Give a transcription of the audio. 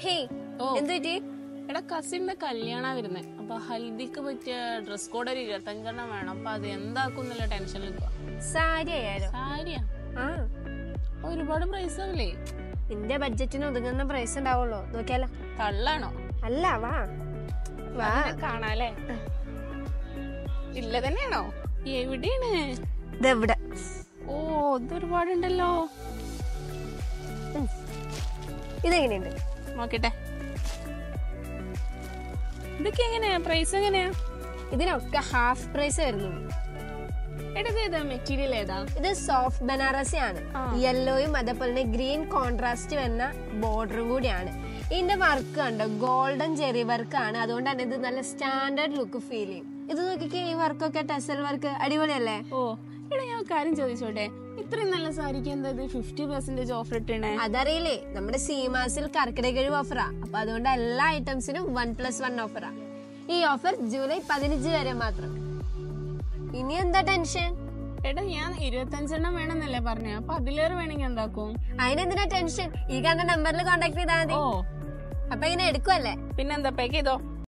Hey ഓ. എന്ത് പറ്റി എടാ കസിന്റെ കല്യാണ വരുന്നത് അപ്പൊ ഹൽദിക്ക് പറ്റിയ ഡ്രസ് കോഡ് ഒരു ഇരുപത്തഞ്ചെണ്ണം വേണം അപ്പൊ അത് എന്താക്കും എന്നുള്ള ടെൻഷനിൽ നിൽക്കുക സാരി ആയാലോ സാരിയാ ആ ഒരുപാട് പ്രൈസ് ആവില്ലേ നിന്റെ ബഡ്ജറ്റിന് ഒതുങ്ങുന്ന പ്രൈസ് ഉണ്ടാവുള്ളൂ നോക്കിയാലോ കള്ളാണോ അല്ല വാ വാ അതിനെ കാണാല്ലേ ഇല്ല തന്നെയാണോ എവിടെയാണ് ഇതെവിടെ ഓ ഇത് ഒരുപാടുണ്ടല്ലോ ഇതെങ്ങനെയുണ്ട് നോക്കട്ടെ ഇതൊക്കെ എങ്ങനെയാ പ്രൈസ് എങ്ങനെയാ ഇതിനൊക്കെ ഹാഫ് പ്രൈസ് വരുന്നുള്ളൂ എടാ ഇത് ഏതാ മെറ്റീരിയൽ ഏതാ ഇത് സോഫ്റ്റ് ബനാറസി ആണ് ആ. യെല്ലോയും അതേപോലെ തന്നെ ഗ്രീൻ കോൺട്രാസ്റ്റ് വരുന്ന ബോർഡറും കൂടിയാണ് ഇതിന്റെ വർക്ക് കണ്ടോ ഗോൾഡൻ ചെറി വർക്ക് ആണ് അതുകൊണ്ട് തന്നെ ഇത് നല്ല സ്റ്റാൻഡേർഡ് ലുക്ക് ഫീൽ ചെയ്യും ഇത് നോക്കിക്കേ ഈ വർക്കൊക്കെ ടെസൽ വർക്ക് അടിപൊളിയല്ലേ ഓ എടാ ഞാൻ ഒരു കാര്യം ചോദിച്ചോട്ടെ ഇത്രയും നല്ല സാരിക്ക് എന്താ ഇത് ഫിഫ്റ്റി പെർസെന്റേജ് ഓഫർ ഇട്ടണേ അതറിയില്ലേ നമ്മുടെ സീമാസിൽ കർക്കിടക കഴിവ് ഓഫറാ അപ്പൊ അതുകൊണ്ട് എല്ലാ ഐറ്റംസിനും വൺ പ്ലസ് വൺ ഓഫറാ ഈ ഓഫർ ജൂലൈ പതിനഞ്ച് വരെ മാത്രം ഇനി എന്താ ടെൻഷൻ എടാ ഞാൻ ഇരുപത്തഞ്ചെണ്ണം വേണമെന്നല്ലേ പറഞ്ഞേ അപ്പൊ അതിലേറെ വേണമെങ്കിൽ എന്താക്കും അതിനെന്തിനാ ടെൻഷൻ ഈ കണ്ട നമ്പറിൽ കോൺടാക്ട് ചെയ്താൽ മതി ഓ അപ്പൊ ഇങ്ങനെ എടുക്കുവല്ലേ പിന്നെന്താ പേക്ക് ചെയ്തോ